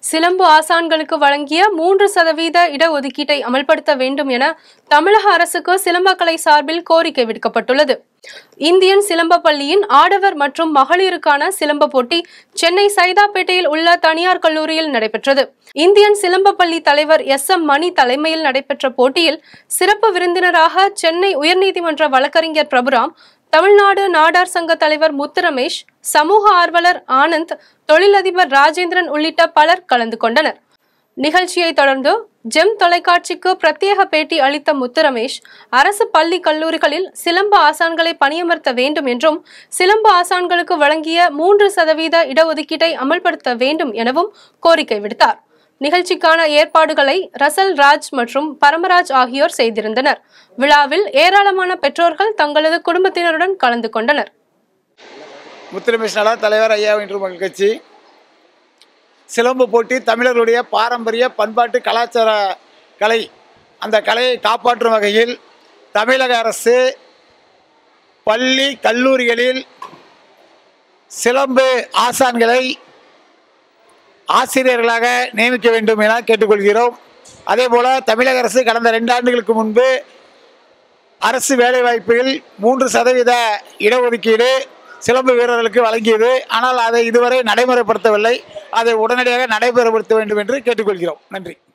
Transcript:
சிலம்பு ஆசான்களுக்கு வழங்கிய மூன்று சதவீத இடஒதுக்கீட்டை அமல்படுத்த வேண்டும் என தமிழக அரசுக்கு சிலம்பக்கலை சார்பில் கோரிக்கை விடுக்கப்பட்டுள்ளது இந்தியன் சிலம்ப பள்ளியின் ஆடவர் மற்றும் மகளிருக்கான சிலம்ப போட்டி சென்னை சைதாப்பேட்டையில் உள்ள தனியார் கல்லூரியில் நடைபெற்றது இந்தியன் சிலம்ப பள்ளி தலைவர் எஸ் எம் மணி தலைமையில் நடைபெற்ற போட்டியில் சிறப்பு விருந்தினராக சென்னை உயர்நீதிமன்ற வழக்கறிஞர் பிரபுராம் தமிழ்நாடு நாடார் சங்க தலைவர் முத்துரமேஷ் சமூக ஆர்வலர் ஆனந்த் தொழிலதிபர் ராஜேந்திரன் உள்ளிட்ட பலர் கலந்து கொண்டனர் நிகழ்ச்சியை தொடர்ந்து ஜெம் தொலைக்காட்சிக்கு பிரத்யேக பேட்டி அளித்த முத்துரமேஷ் அரசு பள்ளி கல்லூரிகளில் சிலம்ப ஆசான்களை பணியமர்த்த வேண்டும் என்றும் சிலம்ப ஆசான்களுக்கு வழங்கிய மூன்று சதவீத இடஒதுக்கீட்டை அமல்படுத்த வேண்டும் எனவும் கோரிக்கை விடுத்தார் நிகழ்ச்சிக்கான ஏற்பாடுகளை ரசல் ராஜ் மற்றும் பரமராஜ் ஆகியோர் செய்திருந்தனர் விழாவில் ஏராளமான பெற்றோர்கள் தங்களது குடும்பத்தினருடன் கலந்து கொண்டனர் முத்துரமேஷ் நலா தலைவர் ஐயா என்று மக்கள் கட்சி சிலம்பு போட்டி தமிழர்களுடைய பாரம்பரிய பண்பாட்டு கலாச்சார கலை அந்த கலையை காப்பாற்றும் வகையில் தமிழக அரசு பள்ளி கல்லூரிகளில் சிலம்பு ஆசான்களை ஆசிரியர்களாக நியமிக்க வேண்டும் என கேட்டுக்கொள்கிறோம் அதே போல் தமிழக அரசு கடந்த ரெண்டு ஆண்டுகளுக்கு முன்பு அரசு வேலைவாய்ப்புகள் மூன்று சதவீத இடஒதுக்கீடு சிலம்பு வீரர்களுக்கு வழங்கியது ஆனால் அதை இதுவரை நடைமுறைப்படுத்தவில்லை அதை உடனடியாக நடைமுறைப்படுத்த வேண்டும் என்று கேட்டுக்கொள்கிறோம் நன்றி